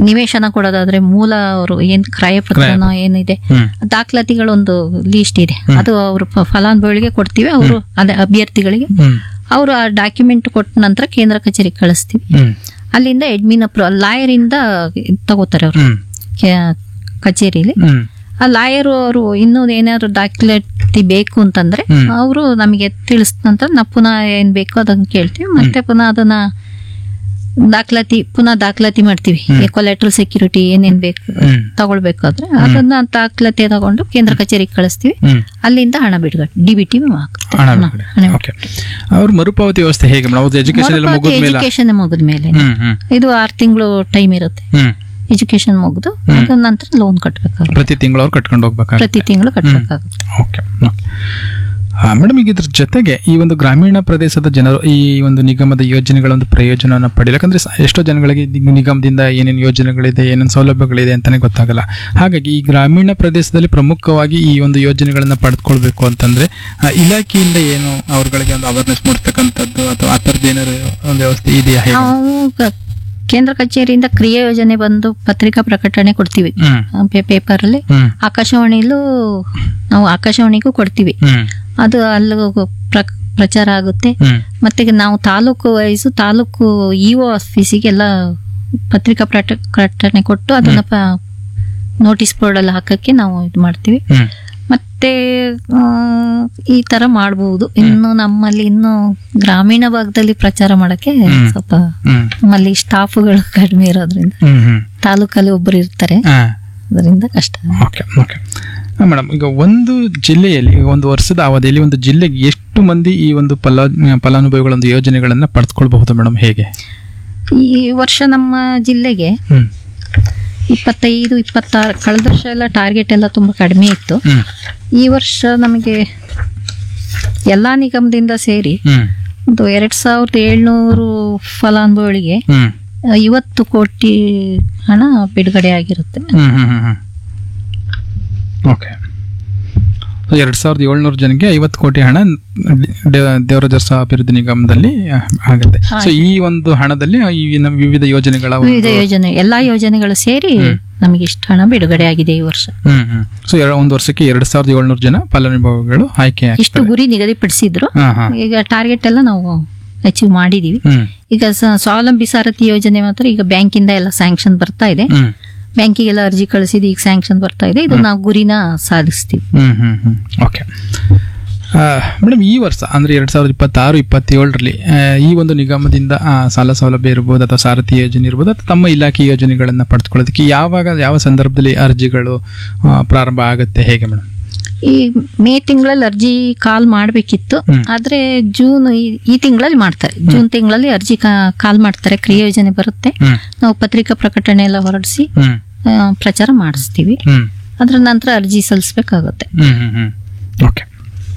ನಿವೇಶನ ಕೊಡೋದಾದ್ರೆ ಮೂಲ ಅವರು ಏನ್ ಕ್ರಯಪತ್ರನೋ ಏನಿದೆ ಹ್ಮ್ ದಾಖಲಾತಿಗಳೊಂದು ಲೀಸ್ಟ್ ಇದೆ ಅದು ಅವರು ಫಲಾನುಭವಿಗಳಿಗೆ ಕೊಡ್ತೀವಿ ಅವರು ಅದೇ ಅಭ್ಯರ್ಥಿಗಳಿಗೆ ಹ್ಮ್ ಅವರು ಆ ಡಾಕ್ಯುಮೆಂಟ್ ಕೊಟ್ಟ ನಂತರ ಕೇಂದ್ರ ಕಚೇರಿಗೆ ಕಳಿಸ್ತೀವಿ ಹ್ಮ್ ಅಲ್ಲಿಂದ ಅಡ್ಮಿನ್ ಅಪ್ರೂ ಲಾಯರ್ ಇಂದ ಇದ್ ತಗೋತಾರೆ ಅವರು ಹ್ಮ್ ಕಚೇರಿಲಿ ಹ್ಮ್ ಆ ಲಾಯರ್ ಅವರು ಇನ್ನೂ ಏನಾದ್ರು ದಾಖಲಾತಿ ಬೇಕು ಅಂತಂದ್ರೆ ಹ್ಮ್. ಅವರು ನಮಗೆ ತಿಳಿಸಿದ ನಂತರ ನಾವು ಪುನಃ ಏನ್ ಬೇಕೋ ಅದನ್ನ ಕೇಳ್ತೀವಿ ಮತ್ತೆ ಪುನಃ ಅದನ್ನ ದಾಖಲಾತಿ ಪುನಃ ದಾಖಲಾತಿ ಮಾಡ್ತೀವಿ ಕೊಲೆಟ್ರಲ್ ಸೆಕ್ಯೂರಿಟಿ ಏನೇನ್ ಬೇಕು ಹ್ಮ್ ತಗೊಳ್ಬೇಕಾದ್ರೆ ಅದನ್ನ ದಾಖಲಾತಿ ತಗೊಂಡು ಕೇಂದ್ರ ಕಚೇರಿಗೆ ಕಳಿಸ್ತೀವಿ ಹ್ಮ್ ಅಲ್ಲಿಂದ ಹಣ ಬಿಡುಗಡೆ ಡಿ ಬಿ ಟಿ ಹಣ ಬಿಡುಗಡೆ. ಓಕೆ ಅವ್ರ ಮರುಪಾವತಿ ವ್ಯವಸ್ಥೆ ಹೇಗೆ ಮೇಡಮ್ ಅವ್ರದ್ದು ಎಜುಕೇಶನ್ ಎಲ್ಲ ಮುಗಿದ ಮೇಲೆ ಎಜುಕೇಶನ್ ಮುಗಿದ ಮೇಲೆ ಹ್ಮ್ ಹ್ಮ್ ಇದು ಆರು ತಿಂಗಳು ಟೈಮ್ ಇರುತ್ತೆ ಹ್ಮ್ ಎಜುಕೇಶನ್ ಮುಗಿದು ಅದ ನಂತರ ಲೋನ್ ಕಟ್ಟಬೇಕಾಗುತ್ತೆ ಪ್ರತಿ ತಿಂಗಳು ಅವ್ರು ಕಟ್ಕೊಂಡು ಹೋಗ್ಬೇಕಾಗುತ್ತೆ ಪ್ರತಿ ತಿಂಗಳು ಕಟ್ಟಬೇಕಾಗುತ್ತೆ ಓಕೆ ಮೇಡಮ್ ಈಗ ಇದ್ರ ಜೊತೆಗೆ ಈ ಒಂದು ಗ್ರಾಮೀಣ ಪ್ರದೇಶದ ಜನರು ಈ ಒಂದು ನಿಗಮದ ಯೋಜನೆಗಳ ಒಂದು ಪ್ರಯೋಜನವನ್ನು ಪಡೆಯಲು ಯಾಕಂದ್ರೆ ಸ- ಎಷ್ಟೋ ಜನಗಳಿಗೆ ಈ ನಿಗಮದಿಂದ ಏನೇನು ಯೋಜನೆಗಳಿದೆ ಏನೇನು ಸೌಲಭ್ಯಗಳಿದೆ ಅಂತಾನೆ ಗೊತ್ತಾಗಲ್ಲ ಹಾಗಾಗಿ ಈ ಗ್ರಾಮೀಣ ಪ್ರದೇಶದಲ್ಲಿ ಪ್ರಮುಖವಾಗಿ ಈ ಒಂದು ಯೋಜನೆಗಳನ್ನ ಪಡೆದುಕೊಳ್ಬೇಕು ಅಂತಂದ್ರೆ ಆ, ಇಲಾಖೆಯಿಂದ ಏನು ಅವ್ರಗಳಿಗೆ ಒಂದು ಅವೇರ್ನೆಸ್ ಮೂಡಿಸ್ತಕ್ಕಂಥದ್ದು ಅಥವಾ ಆ ಥರದ್ದು ಏನಾದ್ರು ಒಂದು ವ್ಯವಸ್ಥೆ ಇದೆಯಾ ಹೇಗೆ ನಾವು ಕ- ಕೇಂದ್ರ ಕಚೇರಿಯಿಂದ ಕ್ರಿಯಾ ಯೋಜನೆ ಬಂದು ಪತ್ರಿಕಾ ಪ್ರಕಟಣೆ ಕೊಡ್ತೀವಿ ಹ್ಮ್ ಪೇಪರ್ ಅಲ್ಲಿ ಹ್ಮ್ ಆಕಾಶವಾಣಿಲೂ ನಾವು ಆಕಾಶವಾಣಿಗೂ ಕೊಡ್ತೀವಿ ಹ್ಮ್ ಅದು ಅಲ್ಲಿ ಪ್ರ- ಪ್ರಚಾರ ಆಗುತ್ತೆ ಹ್ಮ್ ಮತ್ತೆ ನಾವು ತಾಲೂಕು ವೈಸು ತಾಲೂಕು ಇಒ ಆಫೀಸಿಗೆಲ್ಲ ಪತ್ರಿಕಾ ಪ್ರಟ- ಪ್ರಕಟಣೆ ಕೊಟ್ಟು ಅದನ್ನ ನೋಟಿಸ್ ಬೋರ್ಡ್ ಅಲ್ಲಿ ಹಾಕಕ್ಕೆ ನಾವು ಇದು ಮಾಡ್ತೀವಿ ಹ್ಮ್ ಮತ್ತೆ ಆ, ಈ ತರ ಮಾಡಬಹುದು ಇನ್ನು ನಮ್ಮಲ್ಲಿ ಇನ್ನು ಗ್ರಾಮೀಣ ಭಾಗದಲ್ಲಿ ಪ್ರಚಾರ ಮಾಡಕ್ಕೆ ಹ್ಮ್. ಸ್ವಲ್ಪ ಹ್ಮ್ ನಮ್ಮಲ್ಲಿ ಸ್ಟಾಫ್ಗಳು ಕಡಿಮೆ ಇರೋದ್ರಿಂದ ಹ್ಮ್ ಹ್ಮ್ ತಾಲೂಕಲ್ಲಿ ಒಬ್ಬರು ಇರ್ತಾರೆ ಹಾ ಅದರಿಂದ ಕಷ್ಟ ಓಕೆ ಓಕೆ ಮೇಡಮ್ ಈಗ ಒಂದು ಜಿಲ್ಲೆಯಲ್ಲಿ ಈಗ ಒಂದು ವರ್ಷದ ಅವಧಿಯಲ್ಲಿ ಒಂದು ಜಿಲ್ಲೆಗೆ ಎಷ್ಟು ಮಂದಿ ಈ ಒಂದು ಫಲ ಫಲಾನುಭವಿಗಳ ಒಂದು ಯೋಜನೆಗಳನ್ನ ಪಡೆದುಕೊಳ್ಬಹುದು ಮೇಡಮ್ ಹೇಗೆ ಈ ವರ್ಷ ನಮ್ಮ ಜಿಲ್ಲೆಗೆ ಹ್ಮ್ ಇಪ್ಪತ್ತೈದು ಇಪ್ಪತ್ತಾರು ಕಳೆದ ವರ್ಷ ಎಲ್ಲ ಟಾರ್ಗೆಟ್ ಎಲ್ಲ ತುಂಬಾ ಕಡಿಮೆ ಇತ್ತು ಹ್ಮ್ ಈ ವರ್ಷ ನಮಗೆ ಎಲ್ಲಾ ನಿಗಮದಿಂದ ಸೇರಿ ಹ್ಮ್ ಒಂದು ಎರಡ್ ಸಾವಿರದ ಏಳ್ನೂರು ಫಲಾನುಭವಿಗಳಿಗೆ ಹ್ಮ್ ಐವತ್ತು ಕೋಟಿ ಹಣ ಬಿಡುಗಡೆ ಆಗಿರುತ್ತೆ ಹ್ಮ್ ಹ್ಮ್ ಹ್ಮ್ ಹ್ಮ್ ಓಕೆ ಎರಡ್ ಸಾವಿರದ ಏಳ್ನೂರು ಜನಕ್ಕೆ ಐವತ್ತು ಕೋಟಿ ಹಣ ದೇ- ದೇವರಾಜರ್ಸ ಅಭಿವೃದ್ಧಿ ನಿಗಮದಲ್ಲಿ ಆಗುತ್ತೆ ಸೊ ಈ ಒಂದು ಹಣದಲ್ಲಿ ಈ ನಮ್ಮ ವಿವಿಧ ಯೋಜನೆಗಳ ಒಂದು- ವಿವಿಧ ಯೋಜನೆ ಎಲ್ಲಾ ಯೋಜನೆಗಳು ಸೇರಿ ನಮಗೆ ಇಷ್ಟು ಹಣ ಬಿಡುಗಡೆ ಆಗಿದೆ ಈ ವರ್ಷ ಹ್ಮ್ ಹ್ಮ್ ಸೊ ಒಂದು ವರ್ಷಕ್ಕೆ ಎರಡ್ ಸಾವಿರದ ಏಳ್ನೂರು ಜನ ಫಲಾನುಭವಿಗಳು ಆಯ್ಕೆ ಇಷ್ಟು ಗುರಿ ನಿಗದಿಪಡಿಸಿದ್ರು ಹಾ ಹಾ ಈಗ ಟಾರ್ಗೆಟ್ ಎಲ್ಲ ನಾವು ಅಚೀವ್ ಮಾಡಿದೀವಿ ಹ್ಮ್ ಈಗ ಸ- ಸ್ವಾವಲಂಬಿ ಸಾರಥಿ ಯೋಜನೆ ಮಾತ್ರ ಈಗ ಬ್ಯಾಂಕಿಂದ ಎಲ್ಲ ಸ್ಯಾಂಕ್ಷನ್ ಬರ್ತಾ ಇದೆ ಹ್ಮ್ ಬ್ಯಾಂಕಿಗೆಲ್ಲ ಅರ್ಜಿ ಕಳಿಸಿದ್ದು ಈಗ ಸ್ಯಾಂಕ್ಷನ್ ಬರ್ತಾ ಇದೆ ಇದು ನಾವು ಗುರಿನ ಸಾಧಿಸ್ತೀವಿ ಹ್ಮ್ ಹ್ಮ್ ಹ್ಮ್ ಓಕೆ ಮೇಡಮ್ ಈ ವರ್ಷ ಅಂದ್ರೆ ಎರಡ್ ಸಾವಿರದ ಇಪ್ಪತ್ತಾರು ಇಪ್ಪತ್ತೇಳರಲ್ಲಿ ಈ ಒಂದು ನಿಗಮದಿಂದ ಆ, ಸಾಲ ಸೌಲಭ್ಯ ಇರ್ಬೋದು ಅಥವಾ ಸಾರಥಿ ಯೋಜನೆ ಇರ್ಬೋದು ಅಥವಾ ತಮ್ಮ ಇಲಾಖೆ ಯೋಜನೆಗಳನ್ನ ಪಡೆದುಕೊಳ್ಳೋದಕ್ಕೆ ಯಾವಾಗ ಯಾವ ಸಂದರ್ಭದಲ್ಲಿ ಅರ್ಜಿಗಳು ಆ, ಪ್ರಾರಂಭ ಆಗುತ್ತೆ ಹೇಗೆ ಮೇಡಮ್ ಈ ಮೇ ತಿಂಗಳಲ್ಲಿ ಅರ್ಜಿ ಕಾಲ್ ಮಾಡಬೇಕಿತ್ತು ಹ್ಮ್. ಆದ್ರೆ ಜೂನ್ ಈ- ಈ ತಿಂಗಳಲ್ಲಿ ಮಾಡ್ತಾರೆ ಜೂನ್ ತಿಂಗಳಲ್ಲಿ ಅರ್ಜಿ ಕಾಲ್ ಮಾಡ್ತಾರೆ ಕ್ರಿಯಾ ಯೋಜನೆ ಬರುತ್ತೆ ಹ್ಮ್ ನಾವು ಪತ್ರಿಕಾ ಪ್ರಕಟಣೆ ಎಲ್ಲ ಹೊರಡಿಸಿ ಹ್ಮ್ ಆ, ಪ್ರಚಾರ ಮಾಡಿಸ್ತೀವಿ ಹ್ಮ್ ಅದ್ರ ನಂತರ ಅರ್ಜಿ ಸಲ್ಲಿಸ್ಬೇಕಾಗುತ್ತೆ ಹ್ಮ್ ಹ್ಮ್ ಹ್ಮ್ ಓಕೆ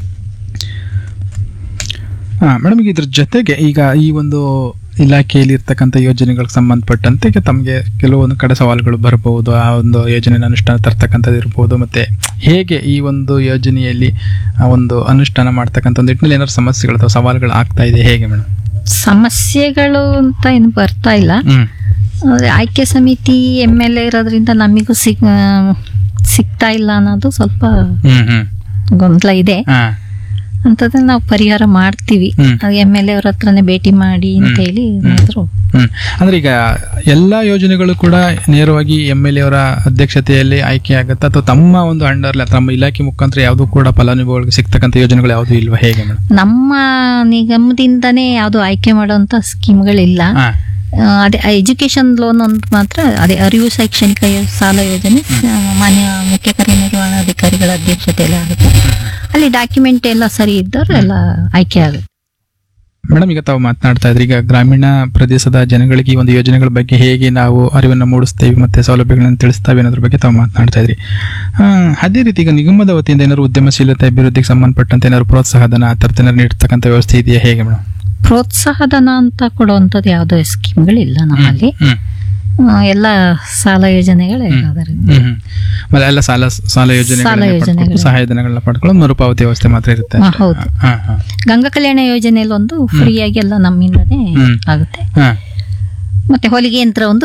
ಹಾ ಮೇಡಮ್ ಇದ್ರ ಜೊತೆಗೆ ಈಗ ಈ ಒಂದು ಇಲಾಖೆಯಲ್ಲಿ ಇರ್ತಕ್ಕಂಥ ಯೋಜನೆಗಳಿಗೆ ಸಂಬಂಧಪಟ್ಟಂತೆ ಈಗ ತಮಗೆ ಕೆಲವೊಂದು ಕಡೆ ಸವಾಲುಗಳು ಬರಬಹುದು ಆ ಒಂದು ಯೋಜನೆ ಅನುಷ್ಠಾನ ತರ್ತಕ್ಕಂಥದ್ದು ಇರ್ಬೋದು ಮತ್ತೆ ಹೇಗೆ ಈ ಒಂದು ಯೋಜನೆಯಲ್ಲಿ ಆ ಒಂದು ಅನುಷ್ಠಾನ ಮಾಡ್ತಕ್ಕಂಥ ಒಂದು ನಿಟ್ಟಿನಲ್ಲಿ ಏನಾದ್ರು ಸಮಸ್ಯೆಗಳು ಅಥವಾ ಸವಾಲುಗಳು ಆಗ್ತಾ ಇದೆ ಹೇಗೆ ಮೇಡಮ್ ಸಮಸ್ಯೆಗಳು ಅಂತ ಏನು ಬರ್ತಾ ಇಲ್ಲ ಹ್ಮ್ ಆದ್ರೆ ಆಯ್ಕೆ ಸಮಿತಿ ಎಮ್ ಎಲ್ ಎ ಇರೋದ್ರಿಂದ ನಮಿಗೂ ಸಿಗ್ ಆ, ಸಿಗ್ತಾ ಇಲ್ಲ ಅನ್ನೋದು ಸ್ವಲ್ಪ ಹ್ಮ್ ಹ್ಮ್ ಗೊಂದಲ ಇದೆ ಹಾ ಅಂತದನ್ನ ನಾವು ಪರಿಹಾರ ಮಾಡ್ತೀವಿ ಹ್ಮ್. ಎಮ್ ಎಲ್ ಎ ಅವ್ರ ಹತ್ರನೇ ಭೇಟಿ ಮಾಡಿ ಅಂತ ಹೇಳಿ ಏನಾದ್ರು ಹ್ಮ್ ಅಂದ್ರೆ ಈಗ ಎಲ್ಲಾ ಯೋಜನೆಗಳು ಕೂಡ ನೇರವಾಗಿ ಎಂ ಎಲ್ ಎ ಅವರ ಅಧ್ಯಕ್ಷತೆಯಲ್ಲಿ ಆಯ್ಕೆ ಆಗುತ್ತಾ ಅಥವಾ ತಮ್ಮ ಒಂದು ಅಂಡರ್ ತಮ್ಮ ಇಲಾಖೆ ಮುಖಾಂತರ ಯಾವುದು ಕೂಡ ಫಲಾನುಭವಿಗಳಿಗೆ ಸಿಗ್ತಕ್ಕಂಥ ಯೋಜನೆಗಳು ಯಾವುದು ಇಲ್ವಾ ಹೇಗೆ ಮೇಡಮ್ ನಮ್ಮ ನಿಗಮದಿಂದನೇ ಯಾವುದು ಆಯ್ಕೆ ಮಾಡುವಂತ ಸ್ಕೀಮ್ಗಳಿಲ್ಲ ಹಾ ಆ, ಅದೇ ಎಜುಕೇಶನ್ ಲೋನ್ ಒಂದು ಮಾತ್ರ ಅದೇ ಅರಿವು ಶೈಕ್ಷಣಿಕ ಯೋ- ಸಾಲ ಯೋಜನೆ ಆ, ಮಾನ್ಯ ಮುಖ್ಯ ಕಾರ್ಯನಿರ್ವಹಣಾಧಿಕಾರಿಗಳ ಅಧ್ಯಕ್ಷತೆಯಲ್ಲಿ ಆಗುತ್ತೆ ಅಲ್ಲಿ ಡಾಕ್ಯುಮೆಂಟ್ ಎಲ್ಲ ಸರಿ ಇದ್ದವ್ರು ಎಲ್ಲ ಆಯ್ಕೆ ಆಗುತ್ತೆ ಮೇಡಮ್ ಈಗ ತಾವು ಮಾತನಾಡ್ತಾ ಇದ್ರಿ ಈಗ ಗ್ರಾಮೀಣ ಪ್ರದೇಶದ ಜನಗಳಿಗೆ ಈ ಒಂದು ಯೋಜನೆಗಳ ಬಗ್ಗೆ ಹೇಗೆ ನಾವು ಅರಿವನ್ನು ಮೂಡಿಸ್ತೇವೆ ಮತ್ತೆ ಸೌಲಭ್ಯಗಳನ್ನು ತಿಳಿಸ್ತೇವೆ ಅನ್ನೋದ್ರ ಬಗ್ಗೆ ತಾವು ಮಾತನಾಡ್ತಾ ಇದ್ರಿ ಆ, ಅದೇ ರೀತಿ ಈಗ ನಿಗಮದ ವತಿಯಿಂದ ಏನಾದ್ರು ಉದ್ಯಮಶೀಲತೆ ಅಭಿವೃದ್ಧಿಗೆ ಸಂಬಂಧಪಟ್ಟಂತೆ ಏನಾದ್ರು ಪ್ರೋತ್ಸಾಹಧನ ಆ ಥರದ್ದು ಏನಾದ್ರು ನೀಡ್ತಕ್ಕಂಥ ವ್ಯವಸ್ಥೆ ಇದೆಯಾ ಹೇಗೆ ಮೇಡಮ್ ಪ್ರೋತ್ಸಾಹಧನ ಅಂತ ಕೊಡುವಂಥದ್ದು ಯಾವುದೋ ಸ್ಕೀಮ್ಗಳಿಲ್ಲ ನಮ್ಮಲ್ಲಿ ಹ್ಮ್ ಆ, ಎಲ್ಲ ಸಾಲ ಯೋಜನೆಗಳೇ ಇರೋದರಿಂದ ಹ್ಮ್ ಹ್ಮ್. ಆಮೇಲೆ ಎಲ್ಲ ಸಾಲ ಸಾಲ ಯೋಜನೆಗಳನ್ನ ಯೋಜನೆಗಳು. ಪಡ್ಕೊಂಡು, ಸಹಾಯಧನಗಳನ್ನ ಪಡ್ಕೊಳ್ಳೋದು ಮರುಪಾವತಿ ವ್ಯವಸ್ಥೆ ಮಾತ್ರ ಇರುತ್ತೆ ಹಾ, ಅಷ್ಟೇ. ಹೌದು. ಹಾ, ಹಾ. ಗಂಗಾ ಕಲ್ಯಾಣ ಯೋಜನೆಯಲ್ಲಿ ಒಂದು ಫ್ರೀಯಾಗಿ ಎಲ್ಲ ನಮ್ಮಿಂದನೇ ಹ್ಮ್. ಆಗುತ್ತೆ ಹಾ. ಮತ್ತೆ ಹೊಲಿಗೆ ಯಂತ್ರ ಒಂದು